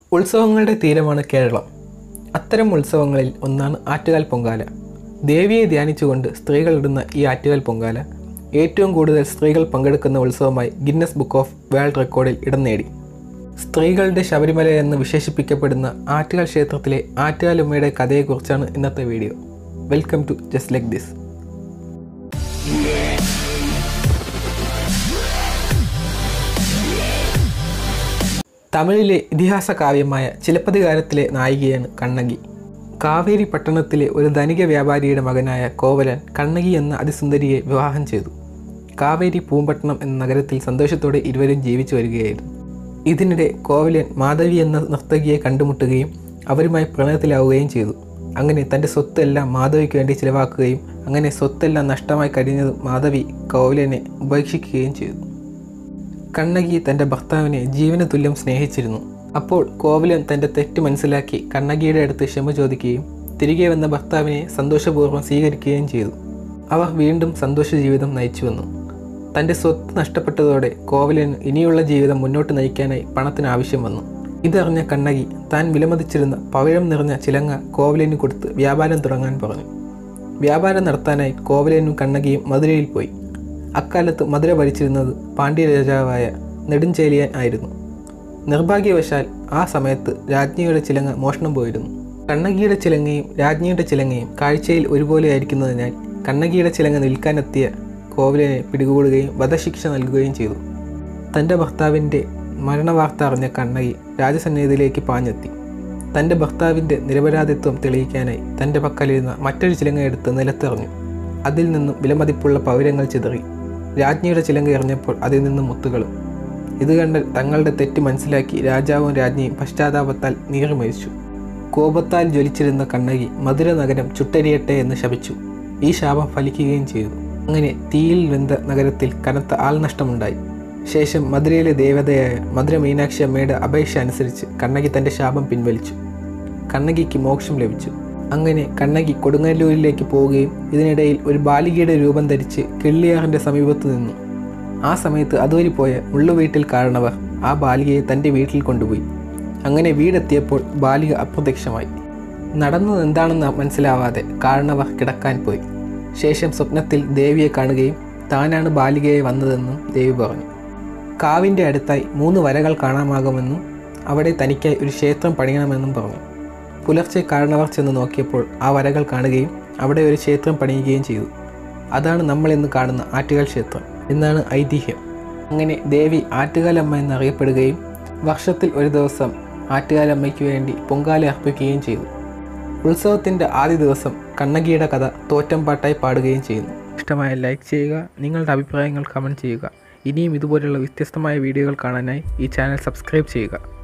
ഉത്സവങ്ങളുടെ തീരമാണ് കേരളം അത്തരം ഉത്സവങ്ങളിൽ ഒന്നാണ് ആറ്റുകാൽ പൊങ്കാല ദേവിയെ ധ്യാനിച്ചുകൊണ്ട് സ്ത്രീകൾ ഇടുന്ന ഈ ആറ്റുകാൽ പൊങ്കാല ഏറ്റവും കൂടുതൽ സ്ത്രീകൾ പങ്കെടുക്കുന്ന ഉത്സവമായി ഗിന്നസ് ബുക്ക് ഓഫ് വേൾഡ് റെക്കോർഡിൽ ഇടം നേടി സ്ത്രീകളുടെ ശബരിമല എന്ന് വിശേഷിപ്പിക്കപ്പെടുന്ന ആറ്റുകാൽ ക്ഷേത്രത്തിലെ ആറ്റുകാലുമ്മയുടെ കഥയെക്കുറിച്ചാണ് ഇന്നത്തെ video welcome to just like this തമിഴിലെ ഇതിഹാസ കാവ്യമായ ചിലപ്പതികാരത്തിലെ നായികയാണ് കണ്ണകി കാവേരി പട്ടണത്തിലെ ഒരു ധനിക വ്യാപാരിയുടെ മകനായ കോവലൻ കണ്ണകി എന്ന അതിസുന്ദരിയെ വിവാഹം ചെയ്തു കാവേരി പൂമ്പട്ടണം എന്ന നഗരത്തിൽ സന്തോഷത്തോടെ ഇരുവരും ജീവിച്ചു വരികയായിരുന്നു ഇതിനിടെ കോവലൻ മാധവി എന്ന നർത്തകിയെ കണ്ടുമുട്ടുകയും അവരുമായി പ്രണയത്തിലാവുകയും ചെയ്തു അങ്ങനെ തൻ്റെ സ്വത്തെല്ലാം മാധവിക്ക് വേണ്ടി ചിലവാക്കുകയും അങ്ങനെ സ്വത്തെല്ലാം നഷ്ടമായി കഴിഞ്ഞത് മാധവി കോവലനെ ഉപേക്ഷിക്കുകയും ചെയ്തു കണ്ണകി തൻ്റെ ഭർത്താവിനെ ജീവന തുല്യം സ്നേഹിച്ചിരുന്നു അപ്പോൾ കോവലൻ തൻ്റെ തെറ്റ് മനസ്സിലാക്കി കണ്ണകിയുടെ അടുത്ത് ക്ഷമ ചോദിക്കുകയും തിരികെ വന്ന ഭർത്താവിനെ സന്തോഷപൂർവ്വം സ്വീകരിക്കുകയും ചെയ്തു അവർ വീണ്ടും സന്തോഷ ജീവിതം നയിച്ചു വന്നു തൻ്റെ സ്വത്ത് നഷ്ടപ്പെട്ടതോടെ കോവലന് ഇനിയുള്ള ജീവിതം മുന്നോട്ട് നയിക്കാനായി പണത്തിന് ആവശ്യം വന്നു ഇതറിഞ്ഞ കണ്ണകി താൻ വിലമതിച്ചിരുന്ന പവിഴം നിറഞ്ഞ ചിലങ്ങ കോവലന് കൊടുത്ത് വ്യാപാരം തുടങ്ങാൻ പറഞ്ഞു വ്യാപാരം നടത്താനായി കോവലനും കണ്ണകിയും മധുരയിൽ പോയി അക്കാലത്ത് മധുര ഭരിച്ചിരുന്നത് പാണ്ഡ്യ രാജാവായ നെടുഞ്ചേലിയാൻ ആയിരുന്നു നിർഭാഗ്യവശാൽ ആ സമയത്ത് രാജ്ഞിയുടെ ചിലങ്ങ മോഷണം പോയിരുന്നു കണ്ണകിയുടെ ചിലങ്ങയും രാജ്ഞിയുടെ ചിലങ്ങയും കാഴ്ചയിൽ ഒരുപോലെയായിരിക്കുന്നതിനാൽ കണ്ണകിയുടെ ചിലങ്ങ നിൽക്കാനെത്തിയ കോവലനെ പിടികൂടുകയും വധശിക്ഷ നൽകുകയും ചെയ്തു തൻ്റെ ഭർത്താവിൻ്റെ മരണവാർത്ത അറിഞ്ഞ കണ്ണകി രാജസന്നിധിയിലേക്ക് പാഞ്ഞെത്തി തൻ്റെ ഭർത്താവിൻ്റെ നിരപരാധിത്വം തെളിയിക്കാനായി തൻ്റെ പക്കലിരുന്ന മറ്റൊരു ചിലങ്ങ എടുത്ത് നിലത്തെറിഞ്ഞു അതിൽ നിന്നും വിലമതിപ്പുള്ള പൗരങ്ങൾ ചിതറി രാജ്ഞിയുടെ ചിലങ്ക എറിഞ്ഞപ്പോൾ അതിൽ നിന്നും മുത്തുകളും ഇത് കണ്ട് തങ്ങളുടെ തെറ്റ് മനസ്സിലാക്കി രാജാവും രാജ്ഞിയും പശ്ചാത്താപത്താൽ നീറി മരിച്ചു കോപത്താൽ ജ്വലിച്ചിരുന്ന കണ്ണകി മധുര നഗരം ചുട്ടരിയട്ടെ എന്ന് ശപിച്ചു ഈ ശാപം ഫലിക്കുകയും ചെയ്തു അങ്ങനെ തീയിൽ വെന്ത നഗരത്തിൽ കനത്ത ആൾനഷ്ടമുണ്ടായി ശേഷം മധുരയിലെ ദേവതയായ മധുര മീനാക്ഷി അമ്മയുടെ അപേക്ഷ അനുസരിച്ച് കണ്ണകി തൻ്റെ ശാപം പിൻവലിച്ചു കണ്ണകിക്ക് മോക്ഷം ലഭിച്ചു അങ്ങനെ കണ്ണകി കൊടുങ്ങല്ലൂരിലേക്ക് പോവുകയും ഇതിനിടയിൽ ഒരു ബാലികയുടെ രൂപം ധരിച്ച് കിള്ളിയാറിൻ്റെ സമീപത്ത് നിന്നു ആ സമയത്ത് അതുവഴി പോയ മുള്ളുവീട്ടിൽ കാരണവർ ആ ബാലികയെ തൻ്റെ വീട്ടിൽ കൊണ്ടുപോയി അങ്ങനെ വീടെത്തിയപ്പോൾ ബാലിക അപ്രത്യക്ഷമായി നടന്നത് എന്താണെന്ന് മനസ്സിലാവാതെ കാരണവർ കിടക്കാൻ പോയി ശേഷം സ്വപ്നത്തിൽ ദേവിയെ കാണുകയും താനാണ് ബാലികയെ വന്നതെന്നും ദേവി പറഞ്ഞു കാവിൻ്റെ അടുത്തായി മൂന്ന് വരകൾ കാണാമാകുമെന്നും അവിടെ തനിക്കായി ഒരു ക്ഷേത്രം പണിയണമെന്നും പറഞ്ഞു പുലർച്ചെ കാരണവർ ചെന്ന് നോക്കിയപ്പോൾ ആ വരകൾ കാണുകയും അവിടെ ഒരു ക്ഷേത്രം പണിയുകയും ചെയ്തു അതാണ് നമ്മൾ ഇന്ന് കാണുന്ന ആറ്റുകാൽ ക്ഷേത്രം എന്നാണ് ഐതിഹ്യം അങ്ങനെ ദേവി ആറ്റുകാലമ്മ എന്നറിയപ്പെടുകയും വർഷത്തിൽ ഒരു ദിവസം ആറ്റുകാലമ്മയ്ക്ക് വേണ്ടി പൊങ്കാല അർപ്പിക്കുകയും ചെയ്തു ഉത്സവത്തിൻ്റെ ആദ്യ ദിവസം കണ്ണകിയുടെ കഥ തോറ്റംപാട്ടായി പാടുകയും ചെയ്യുന്നു ഇഷ്ടമായ ലൈക്ക് ചെയ്യുക നിങ്ങളുടെ അഭിപ്രായങ്ങൾ കമൻറ്റ് ചെയ്യുക ഇനിയും ഇതുപോലുള്ള വ്യത്യസ്തമായ വീഡിയോകൾ കാണാനായി ഈ ചാനൽ സബ്സ്ക്രൈബ് ചെയ്യുക